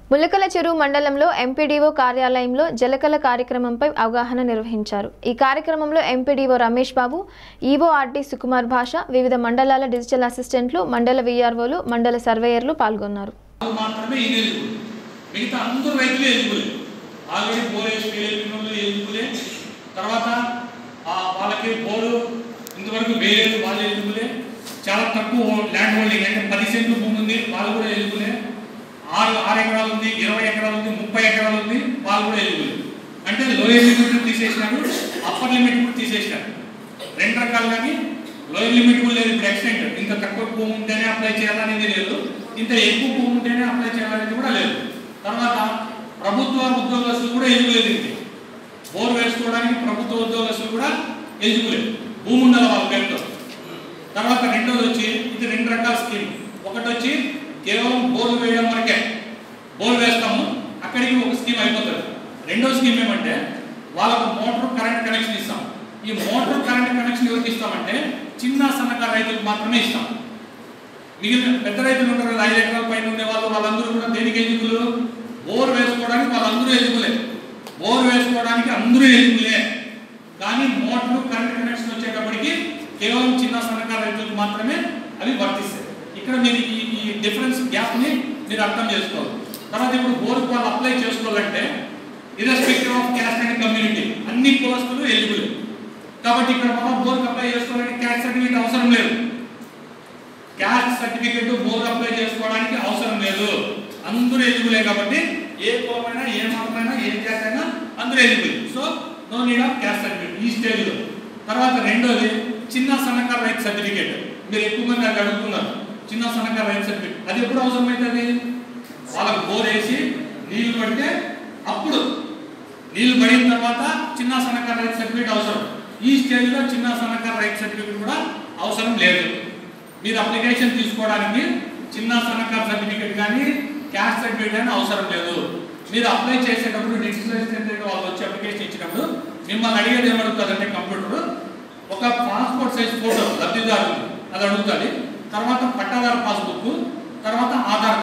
ములకల చెరువు మండలంలో ఎంపీడీఓ కార్యాలయంలో జలకల కార్యక్రమంపై అవగాహన నిర్వహించారు ఈ కార్యక్రమంలో MPDO Ramesh Babu EO RT Sukumar Basha వివిధ మండలాల డిజిటల్ అసిస్టెంట్లు మండల వీఆర్ఓలు మండల సర్వేయర్లు పాల్గొన్నారు వాళ్ళు మాత్రమే ఇది ఎలిజిబుల్ మిగతా అందరూ రైతులు ఎలిజిబుల్ ఆల్రెడీ బోర్ వేసి వెళ్ళిన వాళ్ళు ఎలిజిబులే తర్వాత ఆ వాళ్ళకి బోరు ఇంతవరకు వేయలేదు వాళ్ళు ఎలిజిబులే చాలా తక్కువ ల్యాండ్ హోల్డింగ్ అంటే పది సెంట్లు భూమి ఉంది వాళ్ళు కూడా ఎలిజిబులే ఆరు ఆరు ఎకరాలు ఉంది ఇరవై ఎకరాలు ఉంది ముప్పై ఎకరాలు ఉంది వాళ్ళు కూడా ఎలిజిబుల్ అంటే లోయర్ లిమిట్ తీసేసినాడు అప్పర్ లిమిట్ కూడా తీసేసినాడు రెండు రకాలు కానీ లోయర్ లిమిట్ కూడా లేదు ఇప్పుడు ఎక్స్టెంట్ ఇంత తక్కువ భూమి ఉంటేనే అప్లై చేయాలనేది లేదు ఇంత ఎక్కువ భూమి ఉంటేనే అప్లై చేయాలనేది కూడా లేదు తర్వాత ప్రభుత్వ ఉద్యోగస్తులు కూడా ఎలిజిబుల్ ఇది బోర్ వేసుకోవడానికి ప్రభుత్వ ఉద్యోగస్తులు కూడా ఎలిజిబుల్ భూమి ఉండాలి వాళ్ళ పేరుతో తర్వాత రెండోది వచ్చి ఇది రెండు రకాల స్కీమ్ ఒకటి వచ్చి కేవలం బోర్ వేయడం వరకే బోర్ వేస్తాము అక్కడికి ఒక స్కీమ్ అయిపోతుంది రెండో స్కీమ్ ఏమంటే వాళ్ళకు మోటార్ కరెంట్ కనెక్షన్ ఇస్తాం ఈ మోటార్ కరెంట్ కనెక్షన్ ఎవరికి ఇస్తామంటే చిన్న సన్నకారు రైతులకు మాత్రమే ఇస్తాం మిగిలిన పెద్ద రైతులు ఉంటారు కదా, ఐదు ఎకరాల పైన ఉండే వాళ్ళు వాళ్ళందరూ కూడా దేనికి ఎలిజిబుల్ బోర్ వేసుకోవడానికి వాళ్ళందరూ ఎలిజిబులే బోర్ వేసుకోవడానికి అందరూ ఎలిజిబులే కానీ మోటార్ కరెంట్ కనెక్షన్ వచ్చేటప్పటికి కేవలం చిన్న సన్నకారు రైతులకు మాత్రమే అవి వర్తిస్తాయి ఇక్కడ మీరు ఈ ఈ డిఫరెన్స్ గ్యాప్ని మీరు అర్థం చేసుకోవాలి తర్వాత ఇప్పుడు బోర్కు వాళ్ళు అప్లై చేసుకోవాలంటే irrespective of caste and community అన్ని కులస్తులు ఎలిజిబుల్ కాబట్టి ఇక్కడ మనం బోర్కు అప్లై చేసుకోవాలంటే క్యాస్ట్ సర్టిఫికేట్ అవసరం లేదు క్యాస్ట్ సర్టిఫికేట్ బోర్ అప్లై చేసుకోవడానికి అవసరం లేదు అందరూ ఎలిజిబులే కాబట్టి ఏ కులమైనా ఏ మతమైనా ఏ క్యాస్ట్ అయినా అందరూ eligible so no need of caste certificate ఈ స్టేజ్లో తర్వాత రెండోది చిన్న సన్నకారు రైతు సర్టిఫికేట్ మీరు ఎక్కువ మంది అది అడుగుతున్నారు చిన్న సన్నకారు రైతు సర్టిఫికేట్ అది ఎప్పుడు అవసరమవుతుంది వాళ్ళకు బోర్ వేసి నీళ్లు పడితే అప్పుడు నీళ్లు పడిన తర్వాత చిన్న సన్నకారు రైతు సర్టిఫికేట్ అవసరం ఈ స్టేజ్లో చిన్న సన్నకారు రైతు సర్టిఫికేట్ కూడా అవసరం లేదు మీరు అప్లికేషన్ తీసుకోవడానికి చిన్న సన్నకారు సర్టిఫికేట్ కానీ క్యాస్ట్ సర్టిఫికేట్ కానీ అవసరం లేదు మీరు అప్లై చేసేటప్పుడు డిజిటల్ అసిస్టెంట్ వాళ్ళు వచ్చి అప్లికేషన్ ఇచ్చినప్పుడు మిమ్మల్ని అడిగేది ఏమడుగుతుందంటే కంప్యూటర్ ఒక పాస్పోర్ట్ సైజ్ ఫోటో లబ్ధిదారు అది అడుగుతుంది తర్వాత పట్టాదారు పాస్బుక్ తర్వాత ఆధార్